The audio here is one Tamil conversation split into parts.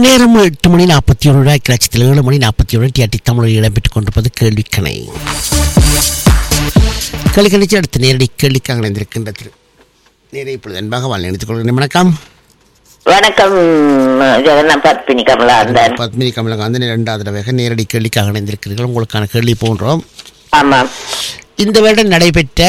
நேரம் எட்டு மணி நாற்பத்தி ஏழு ரூபாய்க்கு லட்சத்தில் ஏழு மணி நாற்பத்தி ஏழு டிஆர்டி தமிழில் இடம்பெற்றுக் கொண்டிருப்பது கேள்விக்கணை கேள்விக்கணிச்சு அடுத்த நேரடி கேள்விக்காக இணைந்திருக்கின்றது நேரே இப்பொழுது அன்பாக வாழ் நினைத்துக் கொள்கிறேன் வணக்கம் வணக்கம் ஜெகநாத் பத்மினி கமலாந்தன் பத்மினி கமலகாந்தன் இரண்டாவது தடவையாக நேரடி கேள்விக்காக இணைந்திருக்கிறீர்கள் உங்களுக்கான கேள்வி போன்றோம் ஆமாம் இந்த வருடம் நடைபெற்ற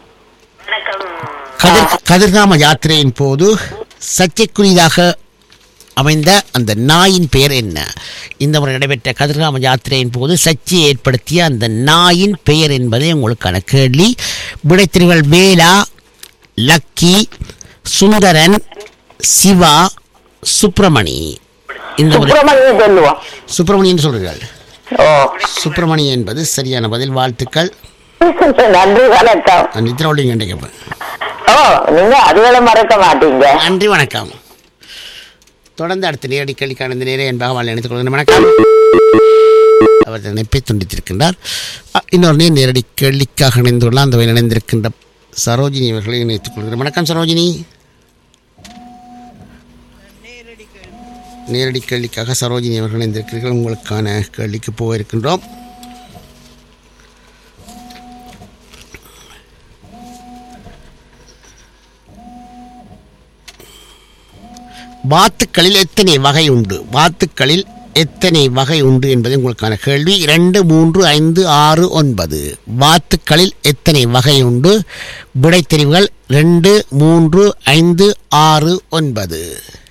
கதிர் கதிர்காம யாத்திரையின் போது சர்ச்சைக்குரியதாக அமைந்த அந்த நாயின் பெயர் என்ன இந்த முறை நடைபெற்ற கதிர்காம யாத்திரையின் போது சர்ச்சையை ஏற்படுத்திய அந்த நாயின் பெயர் என்பதே உங்களுக்கான கேள்வி விடைத்திருகள் வேலா லக்கி சுந்தரன் சிவா சுப்பிரமணி இந்த முறை சுப்பிரமணியம் சொல்லுவோம் சுப்பிரமணியன் சொல்றீர்கள் ஓ சுப்பிரமணி என்பது சரியான பதில் வாழ்த்துக்கள் நன்றி வணக்கம் நித்ராவளிங்க கேட்பேன் ஓ நீங்க அதுகளை மறக்க மாட்டீங்க நன்றி வணக்கம் தொடர்ந்து அடுத்த நேரடி கேள்விக்கான இந்த நேரம் என்பதாக வாழ் நினைத்துக் கொள்கிறேன் வணக்கம் அவர் நினைப்பை துண்டித்திருக்கின்றார் அ, இன்னொரு நேர் நேரடி கேள்விக்காக இணைந்துள்ள அந்த வகையில் இணைந்திருக்கின்ற சரோஜினி அவர்களை இணைத்துக் கொள்கிறேன் வணக்கம் சரோஜினி நேரடி கேள்விக்காக சரோஜினி அவர்கள் இணைந்திருக்கிறீர்கள் உங்களுக்கான கேள்விக்கு போக இருக்கின்றோம் வாத்துக்களில் எத்தனை வகை உண்டு வாத்துக்களில் எத்தனை வகை உண்டு என்பது உங்களுக்கான கேள்வி இரண்டு மூன்று ஐந்து ஆறு ஒன்பது வாத்துக்களில் எத்தனை வகை உண்டு விடைத்தெரிவுகள் ரெண்டு மூன்று ஐந்து ஆறு ஒன்பது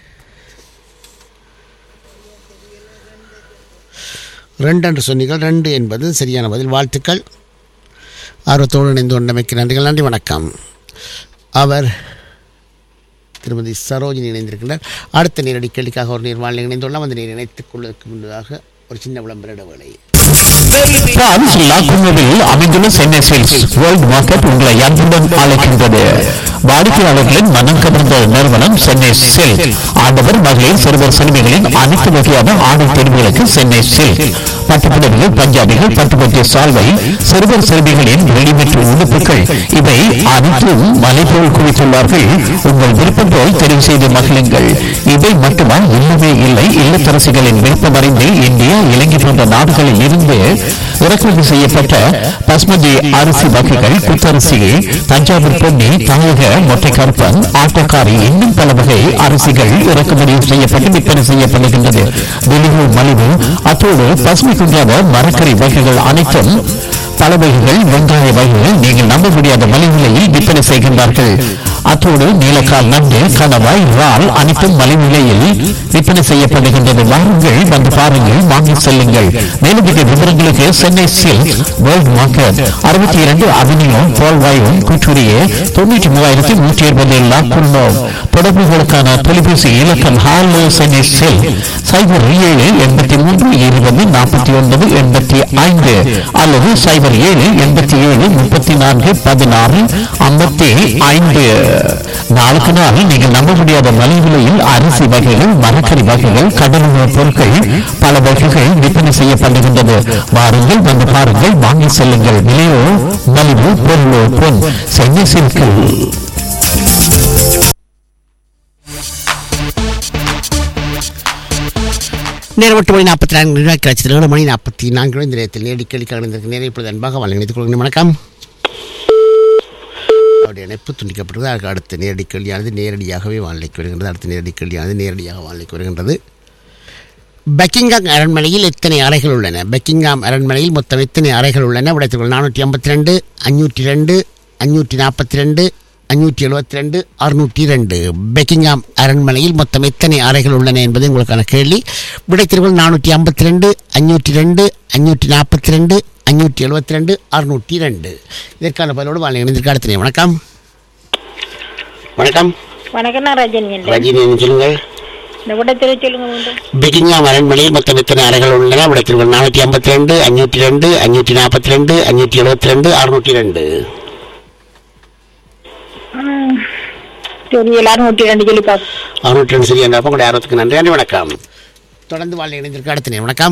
ரெண்டு என்று சொன்னீர்கள் ரெண்டு என்பது சரியான பதில் வாழ்த்துக்கள் ஆர்வத்தோடு இணைந்து கொண்டமைக்கு நன்றிகள் நன்றி வணக்கம் அவர் திருமதி சரோஜினி இணைந்திருக்கின்றார் அடுத்த நேரடி கேள்விக்காக ஒரு நேர்வாளில் இணைந்துள்ளார் அந்த நீர் இணைத்துக் கொள்வதற்கு முன்னதாக ஒரு சின்ன விளம்பர இடைவேளை பிரான்ஸ் லாகுனோவில் அமைந்துள்ள சென்னை சேல்ஸ் வேர்ல்ட் மார்க்கெட் உங்களை அன்புடன் அழைக்கின்றது வாடிக்கையாளர்களின் மனம் கவர்ந்த நிறுவனம் சென்னை செல் ஆடவர் மகளிர் சிறுவர் சிறுமிகளின் அனைத்து வகையான ஆடை தெரிவுகளுக்கு சென்னை செல் பட்டுப்புடவைகள் பஞ்சாபிகள் பட்டுப்பட்டிய சால்வை சிறுவர் சிறுமிகளின் ரெடிமேட் உடுப்புகள் இவை அனைத்தும் மலை போல் குவித்துள்ளார்கள் உங்கள் விருப்பம் போல் தெரிவு செய்து மகிழுங்கள் இவை மட்டுமா இல்லவே இல்லை இல்லத்தரசிகளின் விருப்பம் அறிந்து இந்தியா இலங்கை போன்ற நாடுகளில் இருந்து இறக்குமதி செய்யப்பட்ட பஸ்மதி அரிசி வகைகள் குத்தரிசி தஞ்சாவூர் பொன்னி தாயக மொட்டை கருப்பன் ஆட்டக்காரி இன்னும் பல வகை அரிசிகள் இறக்குமதி செய்யப்பட்டு விற்பனை செய்யப்படுகின்றது வெளிவு மலிவு அத்தோடு பசுமை குன்றாத மரக்கறி வகைகள் அனைத்தும் பல வகைகள் வெங்காய வகைகள் நீங்கள் நம்ப முடியாத மலிவிலையில் விற்பனை செய்கின்றார்கள் அத்தோடு நீலக்கால் நண்டு கணவாய் இறால் அனைத்தும் மலிவிலையில் விற்பனை செய்யப்படுகின்றது வாருங்கள் வந்து பாருங்கள் வாங்கி செல்லுங்கள் மேலதிக விவரங்களுக்கு சென்னை சில்க் வேர்ல்ட் மார்க்கெட் அறுபத்தி இரண்டு அவனியோ பால்வாயும் குற்றூரியே தொண்ணூற்றி மூவாயிரத்தி நூற்றி இருபது லாக்குள்ளோ தொடர்புகளுக்கான தொலைபேசி இலக்கம் ஹாலோ சென்னை சில்க் சைபர் ஏழு எண்பத்தி மூன்று இருபது நாற்பத்தி ஒன்பது எண்பத்தி ஐந்து அல்லது சைபர் ஏழு எண்பத்தி ஏழு முப்பத்தி நான்கு பதினாறு ஐம்பத்தி ஐந்து நாளுக்கு நாள் நீங்கள் நம்ப முடியாத மலை விலையில் அரிசி வகைகள் மரக்கறி வகைகள் கடல் உணவுப் பொருட்கள் பல வகைகள் விற்பனை செய்யப்படுகின்றது வாருங்கள் வந்து பாருங்கள் வாங்கி செல்லுங்கள் விலையோ மலிவு பொருளோ பொன் சென்னை சில்கில் நேரம் எட்டு மணி நாற்பத்தி நான்கு ரூபாய்க்கு லட்சத்தில் ஏழு மணி நாற்பத்தி நான்கு இந்த நேரத்தில் நேரடி கேள்விக்காக இணைந்திருக்க நேரம் இப்பொழுது அன்பாக வாழ் நினைத்துக் கொள்கிறேன் வணக்கம் அவருடைய இணைப்பு துண்டிக்கப்பட்டது அதற்கு அடுத்த நேரடி கேள்வியானது நேரடியாகவே வானிலைக்கு வருகின்றது அடுத்த நேரடி கேள்வியானது நேரடியாக வானிலைக்கு வருகின்றது பக்கிங்காம் அரண்மனையில் எத்தனை அறைகள் உள்ளன பக்கிங்காம் அரண்மனையில் மொத்தம் எத்தனை அறைகள் உள்ளன விடைத்துகள் நானூற்றி ஐம்பத்தி ரெண்டு அஞ்சூற்றி ரெண்டு அஞ்சூற்றி நாற்பத்தி ரெண்டு அஞ்சூற்றி எழுபத்தி ரெண்டு அறுநூற்றி ரெண்டு பெக்கிங்காம் அரண்மனையில் மொத்தம் எத்தனை அறைகள் உள்ளன என்பது உங்களுக்கான கேள்வி விடைத்திருகள் நானூற்றி ஐம்பத்தி ரெண்டு அஞ்சூற்றி ரெண்டு அஞ்சூற்றி நாற்பத்தி ரெண்டு அஞ்சூற்றி எழுபத்தி ரெண்டு அறுநூற்றி ரெண்டு இதற்கான பதிலோடு வாழ்க்கை இணைந்திருக்க அடுத்த வணக்கம் வணக்கம் வணக்கம் நான் ரஜினி என்றேன். ரஜினி சொல்லுங்கள் இந்த விடத்திலே சொல்லுங்க மீண்டும் பெக்கிங்காம் அரண்மனையில் மொத்தம் எத்தனை அறைகள் உள்ளன விடத்திற்கு நானூற்றி ஐம்பத்தி ரெண்டு அஞ்சூற்றி ரெண்டு அஞ்சூற்றி நாற்பத்தி ரெண்டு அஞ்சூற்றி எழுபத்தி ரெண்டு அறுநூற்றி ரெண்டு ம். சரி எல்லாரும் நூற்றி ரெண்டு சொல்லி பார்ப்போம் அறுநூற்றி ரெண்டு சரி என்ற உங்களுடைய ஆர்வத்துக்கு நன்றி நன்றி வணக்கம் தொடர்ந்து வாழ் இணைந்திருக்க அடுத்த நேரம். வணக்கம்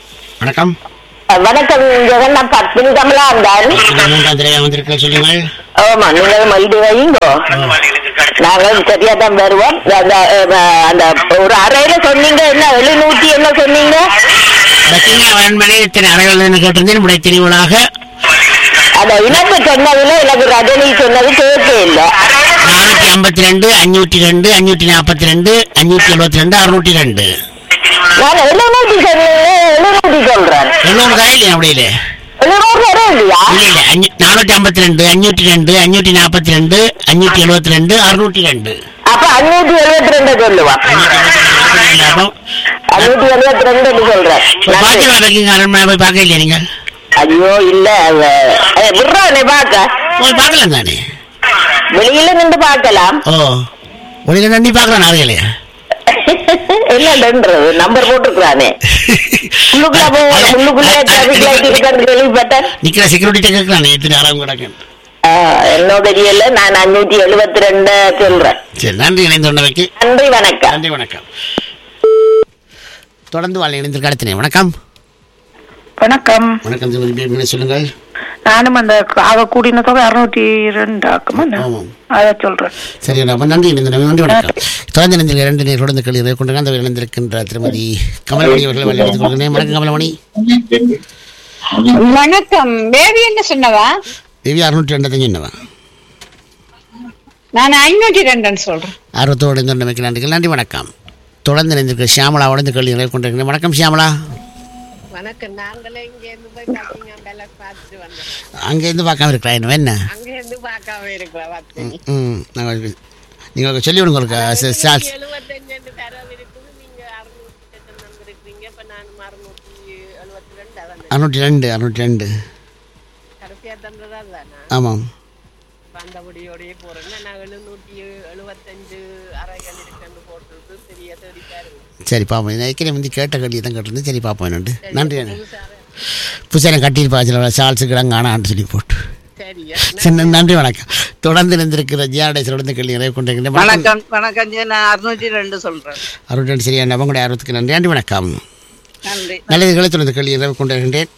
வணக்கம் வணக்கம் ஜெகநாத் பத்மினி கமலாந்தன் இந்த மூன்றாம் திரையா வந்திருக்க சொல்லுங்கள் ஆமா நீங்களும் எழுதி வைங்கோ நாங்களும் சரியா தான் வருவோம் அந்த அஹ், அந்த ஒரு அறையில சொன்னீங்க என்ன எழுநூத்தி என்ன சொன்னீங்க பக்கிங்காம் அரண்மனையில் எத்தனை அறைகள் உள்ளன கேட்டிருந்தேன் உடைய தெரிவுகளாக அந்த இணைப்பு சொன்னதுல எனக்கு ரஜினி சொன்னது கேட்க இல்லை நானூற்றி ஐம்பத்தி ரெண்டு அஞ்சூற்றி ரெண்டு அஞ்சூற்றி நாற்பத்தி ரெண்டு அஞ்சூற்றி எழுபத்தி ரெண்டு அறுநூற்றி ரெண்டு நான் எழுநூத்தி சொன்னீங்க எழுநூத்தி சொல்றேன் எண்ணூறு தான் இல்லையா அப்படியில எழுநூறு வரும் இல்லையா இல்ல இல்ல அஞ்சு நானூற்றி ஐம்பத்தி ரெண்டு அஞ்சூற்றி ரெண்டு அஞ்சூற்றி நாற்பத்தி ரெண்டு அஞ்சூற்றி எழுபத்தி ரெண்டு அறுநூற்றி ரெண்டு அப்ப அஞ்சூத்தி எழுபத்தி ரெண்டு சொல்லுவான் அப்போ அஞ்சூத்தி எழுபத்தி ரெண்டு சொல்றேன் நன்றி. பாத்திமா பக்கிங் அரண்மனை போய் பார்க்க இல்லையா நீங்கள் ஐயோ இல்ல விடுறானே பாக்க போய் பார்க்கலாம் தானே வெளியில நின்று பார்க்கலாம் ஓ உடைய நன்றி பார்க்கலாம் நாளையிலே என்னன்றது நம்பர் போட்டுக்கிறானே உள்ளுக்குள்ள போக உள்ளுக்குள்ள டிராபிக் லைட் இருக்கான்னு கேள்விப்பட்டேன் நிக்கிற செக்யூரிட்டி கேட்கலாம் எத்தனை அளவு கிடக்கு ஆ, என்ன தெரியல நான் அஞ்சூத்தி எழுபத்தி ரெண்டு சொல்றேன் சரி நன்றி இணைந்தொன்னவைக்கு நன்றி வணக்கம் நன்றி வணக்கம் தொடர்ந்து வாழ் இணைந்திருக்க அடுத்த வணக்கம் வணக்கம் வணக்கம் திருமதி பேபிகளை சொல்லுங்கள் நானும் அந்த ஆக கூடின தொகை அறுநூத்தி ரெண்டு ஆக்குமா என்ன? ஆமாம். அத சொல்றேன் சரி நம்ம நன்றி இணைந்த நன்றி வணக்கம் தொடர்ந்து இணைந்திருக்க இரண்டு நேர் தொடர்ந்து கல்வி கொண்டு அந்த இணைந்திருக்கின்ற திருமதி கமலமணி அவர்களை வழிநடத்திக் கொள்கிறேன் வணக்கம் கமலமணி வணக்கம் பேபி என்ன சொன்னவா தேவி அறுநூற்றி ரெண்டு என்னவா நான் ஐநூற்றி ரெண்டுன்னு சொல்றேன் ஆர்வத்தோடு இணைந்தமைக்கு நன்றிகள் நன்றி வணக்கம் தொடர்ந்து இணைந்திருக்க ஷியாமலா உடந்து கல்வி கொண்டிருக்கிறேன் வணக்கம் ஷியாமலா வணக்கம் நாங்களே இங்க இருந்து போய் பாத்தீங்க பேலஸ் பார்த்துட்டு வந்தோம் அங்கேருந்து பார்க்காம இருக்கிறா என்ன என்ன அங்க இருந்து பார்க்காம இருக்கிறோம் பார்த்து ம் நாங்கள் நீங்கள் சொல்லி விடுங்க உங்களுக்கு ச- சார்ஸ் எழுபத்தஞ்சு தரவு இருக்குது நீங்க அறுநூத்தி வந்திருக்கீங்க இப்ப நான் அறுநூத்தி எழுபத்தி ரெண்டு அதான் அறுநூற்றி ரெண்டு அறுநூற்றி ரெண்டு கடைசியா தந்ததா தானே ஆமாம் வந்தபடியோடய போறேன்னா நான் எழுநூத்தி எழுபத்தஞ்சு அறைகள் இருக்குன்னு போட்டுருக்கு சரியா தேடி பாருங்க சரி பார்ப்போம் நான் ஏற்கனவே வந்து கேட்ட கல்வி தான் கேட்டிருந்தேன் சரி பார்ப்போம் என்னண்டு நன்றி அண்ணா புதுசாக கட்டியிருப்பா சில சால்ஸு கிடங்கானான்னு சொல்லி போட்டு சரியா சரி நன்- நன்றி வணக்கம் தொடர்ந்து இணைந்திருக்கிற ஜியாடேஸ் தொடர்ந்து கல்வி நிறைய கொண்டிருக்கிறேன் வணக்கம் வணக்கம் வணக்கம் ஜி நான் அறுநூற்றி ரெண்டு சொல்றேன் அறுபத்தி ரெண்டு சரியான அவங்களுடைய அறுபத்துக்கு நன்றி நன்றி வணக்கம் நன்றி நல்லதுகளை தொடர்ந்து கல்வி நிறைவு கொண்டிருக்கின்றேன்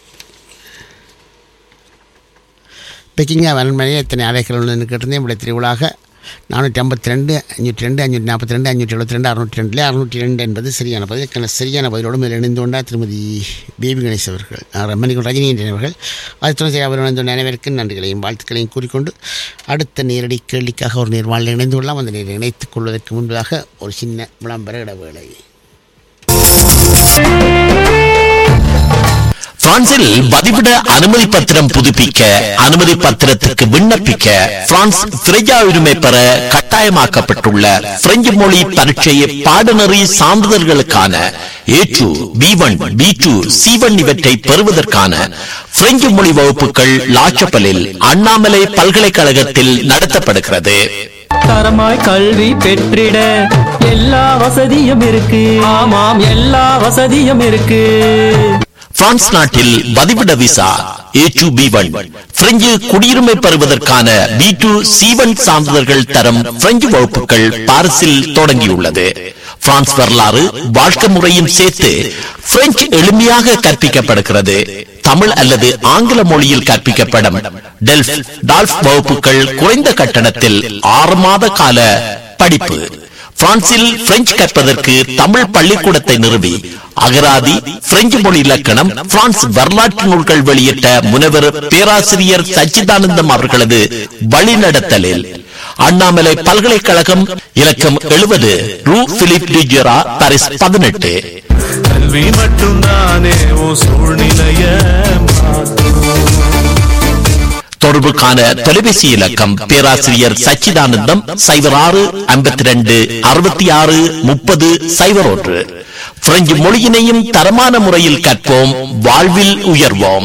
பெக்கிங்கா அரண்மனையில் எத்தனை அறைகள் உள்ளதுன்னு கேட்டிருந்தேன் இப்படி திருவிழாக நானூற்றி ஐம்பத்தி ரெண்டு அஞ்சூற்றி ரெண்டு அஞ்சூற்றி நாற்பத்தி ரெண்டு அஞ்சூற்றி எழுபத்தி ரெண்டு அறுநூற்றி ரெண்டில் அறுநூற்றி ரெண்டு என்பது சரியான பதில் இதுக்கான சரியான பதிலோடு மேல் இணைந்து கொண்டார் திருமதி பேபி கணேஷ் அவர்கள் அஹ், மன்னிக்கும் ரஜினி என்ற அவர்கள் அதை தொடர்ந்து அவர் இணைந்த அனைவருக்கும் நன்றிகளையும் வாழ்த்துக்களையும் கூறிக்கொண்டு அடுத்த நேரடி கேள்விக்காக ஒரு நேர்வாழில் இணைந்து கொள்ளலாம் அந்த நேரை இணைத்துக் கொள்வதற்கு முன்பதாக ஒரு சின்ன விளம்பர இடைவேளை பிரான்சில் வதிவிட அனுமதி பத்திரம் புதுப்பிக்க அனுமதி பத்திரத்திற்கு விண்ணப்பிக்க பிரான்ஸ் திரையா உரிமை பெற கட்டாயமாக்கப்பட்டுள்ள பிரெஞ்சு மொழி பரீட்சை பாடநெறி சான்றிதழ்களுக்கான A two B one B two C one இவற்றை பெறுவதற்கான பிரெஞ்சு மொழி வகுப்புகள் லாச்சப்பலில் அண்ணாமலை பல்கலைக்கழகத்தில் நடத்தப்படுகிறது தரமாய் கல்வி பெற்றிட எல்லா வசதியும் இருக்கு ஆமாம் எல்லா வசதியும் இருக்கு பிரான்ஸ் நாட்டில் வதிவிட visa A two B one French குடியுரிமை பெறுவதற்கான பி டூ சி ஒன் சான்றிதழ்கள் தரம் பிரெஞ்சு வகுப்புகள் பாரிஸில் தொடங்கியுள்ளது பிரான்ஸ் வரலாறு வாழ்க்கை முறையும் சேர்த்து பிரெஞ்சு எளிமையாக கற்பிக்கப்படுகிறது தமிழ் அல்லது ஆங்கில மொழியில் கற்பிக்கப்படும் டெல்ஃப் டால்ஃப் வகுப்புகள் குறைந்த கட்டணத்தில் ஆறு மாத கால படிப்பு பிரான்சில் பிரெஞ்சு கற்பதற்கு தமிழ் பள்ளிக்கூடத்தை நிறுவி அகராதி பிரெஞ்சு மொழி இலக்கணம் பிரான்ஸ் வரலாற்று நூல்கள் வெளியிட்ட முனைவர் பேராசிரியர் சச்சிதானந்தம் அவர்களது வழிநடத்தலில் அண்ணாமலை பல்கலைக்கழகம் இலக்கம் எழுபது ரூ பிலிப் டிஜெரா பாரிஸ் பதினெட்டு கல்வி மட்டும்தானே உன் சூழ்நிலைய தொடர்புக்கான தொலைபேசி இலக்கம் பேராசிரியர் சச்சிதானந்தம் சைபர் ஆறு ஐம்பத்தி ரெண்டு அறுபத்தி ஆறு முப்பது சைபர் ஒன்று பிரெஞ்சு மொழியினையும் தரமான முறையில் கற்போம் வாழ்வில் உயர்வோம்